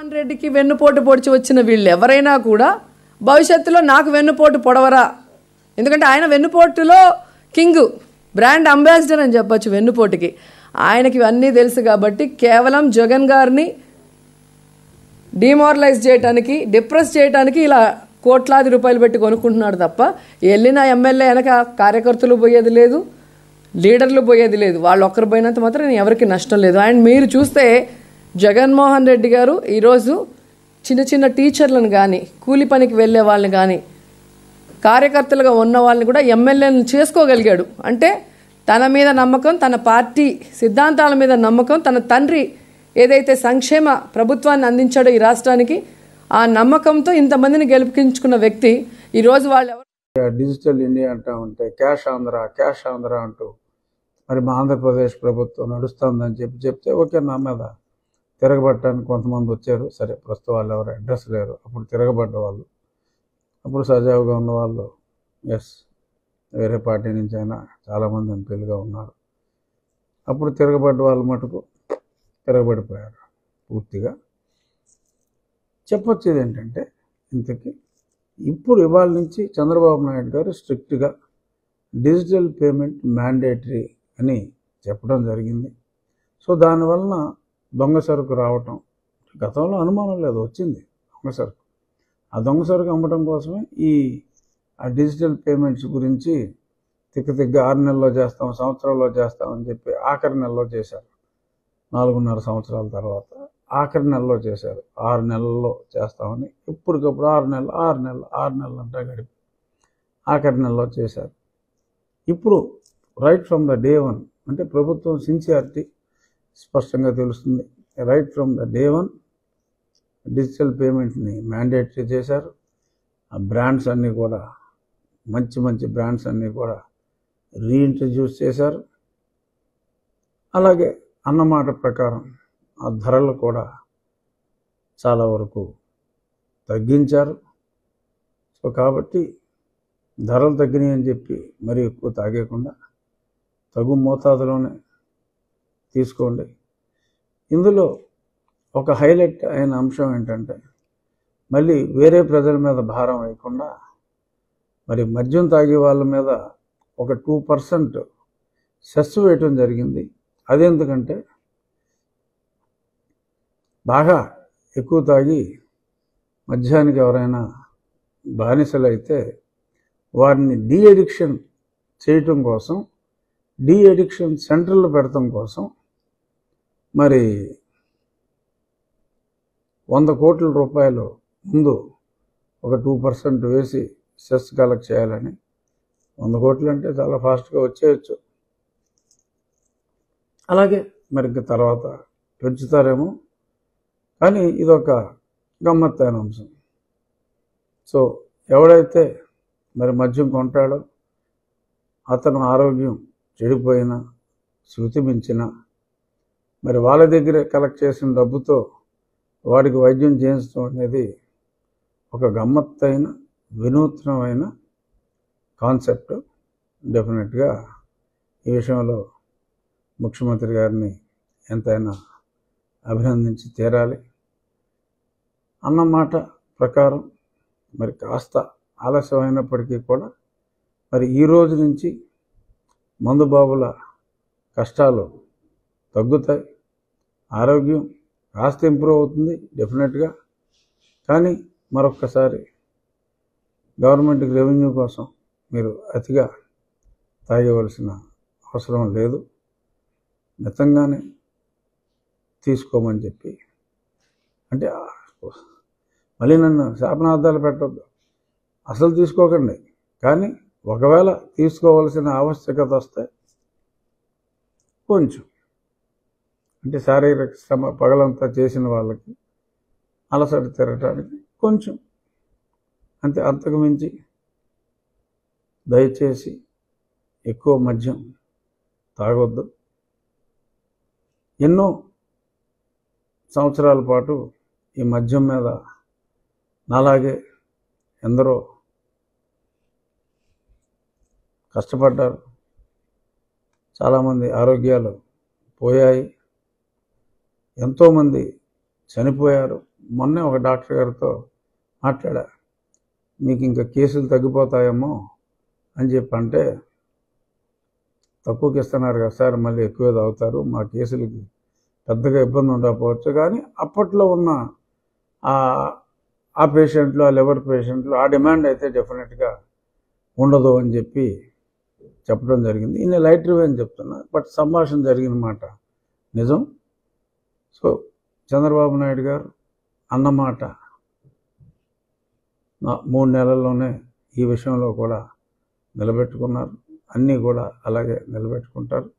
జగన్మోహన్ రెడ్డికి వెన్నుపోటు పొడిచి వచ్చిన వీళ్ళు ఎవరైనా కూడా భవిష్యత్తులో నాకు వెన్నుపోటు పొడవరా ఎందుకంటే ఆయన వెన్నుపోటులో కింగ్ బ్రాండ్ అంబాసిడర్ అని చెప్పొచ్చు వెన్నుపోటుకి ఆయనకి ఇవన్నీ తెలుసు కాబట్టి కేవలం జగన్ గారిని డిమారలైజ్ చేయడానికి డిప్రెస్ చేయడానికి ఇలా కోట్లాది రూపాయలు పెట్టి కొనుక్కుంటున్నాడు తప్ప వెళ్ళిన ఎమ్మెల్యే వెనక కార్యకర్తలు పోయేది లేదు లీడర్లు పోయేది లేదు వాళ్ళు ఒక్కరు పోయినంత మాత్రం ఎవరికి నష్టం లేదు అండ్ మీరు చూస్తే జగన్మోహన్ రెడ్డి గారు ఈరోజు చిన్న చిన్న టీచర్లను కానీ కూలి పనికి వెళ్ళే వాళ్ళని కానీ కార్యకర్తలుగా ఉన్న వాళ్ళని కూడా ఎమ్మెల్యేలను చేసుకోగలిగాడు అంటే తన మీద నమ్మకం తన పార్టీ సిద్ధాంతాల మీద నమ్మకం తన తండ్రి ఏదైతే సంక్షేమ ప్రభుత్వాన్ని అందించాడో ఈ రాష్ట్రానికి ఆ నమ్మకంతో ఇంతమందిని గెలిపించుకున్న వ్యక్తి ఈరోజు వాళ్ళు ఎవరు డిజిటల్ ఇండియా అంటా ఉంటే క్యాష్ ఆంధ్ర క్యాష్ ఆంధ్ర అంటూ మరి మా ఆంధ్రప్రదేశ్ ప్రభుత్వం నడుస్తుందని చెప్పి చెప్తే ఓకే నా మీద తిరగబట్టడానికి కొంతమంది వచ్చారు సరే ప్రస్తుతం వాళ్ళు ఎవరు అడ్రస్ లేరు అప్పుడు తిరగబడ్డ వాళ్ళు అప్పుడు సజావుగా ఉన్న వాళ్ళు ఎస్ వేరే పార్టీ నుంచి అయినా చాలామంది ఎంపీలుగా ఉన్నారు అప్పుడు తిరగబడ్డ వాళ్ళు మటుకు తిరగబడిపోయారు పూర్తిగా చెప్పొచ్చేది ఏంటంటే ఇంతకీ ఇప్పుడు ఇవాళ నుంచి చంద్రబాబు నాయుడు గారు స్ట్రిక్ట్గా డిజిటల్ పేమెంట్ మ్యాండేటరీ అని చెప్పడం జరిగింది సో దానివలన దొంగ సరుకు రావటం గతంలో అనుమానం లేదు వచ్చింది దొంగ సరుకు ఆ దొంగ సరుకు అమ్మటం కోసమే ఈ ఆ డిజిటల్ పేమెంట్స్ గురించి తిక్క తిగ్గ ఆరు నెలల్లో చేస్తాం సంవత్సరాల్లో చేస్తాం అని చెప్పి ఆఖరి నెలలో చేశారు నాలుగున్నర సంవత్సరాల తర్వాత ఆఖరి నెలలో చేశారు ఆరు నెలల్లో చేస్తామని ఇప్పటికప్పుడు ఆరు నెలలు ఆరు నెలలు ఆరు నెలలు అంతా గడిపి ఆఖరి నెలలో చేశారు ఇప్పుడు right from the day one అంటే ప్రభుత్వం సిన్సియారిటీ స్పష్టంగా తెలుస్తుంది right from the day one digital పేమెంట్ని మ్యాండేటరీ చేశారు ఆ బ్రాండ్స్ అన్నీ కూడా మంచి మంచి బ్రాండ్స్ అన్నీ కూడా రీఇంట్రడ్యూస్ చేశారు అలాగే అన్నమాట ప్రకారం ఆ ధరలు కూడా చాలా వరకు తగ్గించారు సో కాబట్టి ధరలు తగ్గినాయి అని చెప్పి మరీ ఎక్కువ తాగేయకుండా తగు మోతాదులోనే తీసుకోండి ఇందులో ఒక హైలైట్ అయిన అంశం ఏంటంటే మళ్ళీ వేరే ప్రజల మీద భారం వేయకుండా మరి మద్యం తాగే వాళ్ళ మీద ఒక టూ పర్సెంట్ సెస్ వేయటం జరిగింది అదెందుకంటే బాగా ఎక్కువ తాగి మద్యానికి ఎవరైనా బానిసలైతే వారిని డీ అడిక్షన్ చేయటం కోసం డీ అడిక్షన్ సెంటర్లు పెడటం కోసం మరి వంద కోట్ల రూపాయలు ముందు ఒక టూ పర్సెంట్ వేసి సెస్ కలెక్ట్ చేయాలని వంద కోట్లు అంటే చాలా ఫాస్ట్గా వచ్చేయచ్చు అలాగే మరి ఇంక తర్వాత పెంచుతారేమో కానీ ఇదొక గమ్మత్తైన అంశం సో ఎవడైతే మరి మద్యం కొంటాడో అతను ఆరోగ్యం చెడిపోయినా శృతి మించిన మరి వాళ్ళ దగ్గరే కలెక్ట్ చేసిన డబ్బుతో వాడికి వైద్యం చేయించడం అనేది ఒక గమ్మత్తైన వినూత్నమైన కాన్సెప్ట్ డెఫినెట్గా ఈ విషయంలో ముఖ్యమంత్రి గారిని ఎంతైనా అభినందించి తీరాలి అన్నమాట ప్రకారం మరి కాస్త ఆలస్యమైనప్పటికీ కూడా మరి ఈ రోజు నుంచి మందుబాబుల కష్టాలు తగ్గుతాయి ఆరోగ్యం కాస్త ఇంప్రూవ్ అవుతుంది డెఫినెట్గా కానీ మరొక్కసారి గవర్నమెంట్కి రెవెన్యూ కోసం మీరు అతిగా తాగవలసిన అవసరం లేదు మితంగానే తీసుకోమని చెప్పి అంటే మళ్ళీ నన్ను శాపనార్థాలు పెట్టద్దు అసలు తీసుకోకండి కానీ ఒకవేళ తీసుకోవాల్సిన ఆవశ్యకత వస్తే కొంచెం అంటే శారీరక శ్రమ పగలంతా చేసిన వాళ్ళకి అలసట తిరగటానికి కొంచెం అంతే అంతకు మించి దయచేసి ఎక్కువ మద్యం తాగొద్దు ఎన్నో సంవత్సరాల పాటు ఈ మద్యం మీద నాలాగే ఎందరో కష్టపడ్డారు చాలామంది ఆరోగ్యాలు పోయాయి ఎంతోమంది చనిపోయారు మొన్నే ఒక డాక్టర్ గారితో మాట్లాడా మీకు ఇంకా కేసులు తగ్గిపోతాయేమో అని చెప్పి అంటే తక్కువకి ఇస్తున్నారు కదా సార్ మళ్ళీ ఎక్కువ తాగుతారు మా కేసులకి పెద్దగా ఇబ్బంది ఉండకపోవచ్చు కానీ అప్పట్లో ఉన్న ఆ ఆ పేషెంట్లు ఆ లివర్ పేషెంట్లు ఆ డిమాండ్ అయితే డెఫినెట్గా ఉండదు అని చెప్పి చెప్పడం జరిగింది ఈయన లైట్ రివ్యూ అని చెప్తున్నా బట్ సంభాషణ జరిగిన మాట నిజం సో చంద్రబాబు నాయుడు గారు అన్నమాట నా- మూడు నెలల్లోనే ఈ విషయంలో కూడా నిలబెట్టుకున్నారు అన్నీ కూడా అలాగే నిలబెట్టుకుంటారు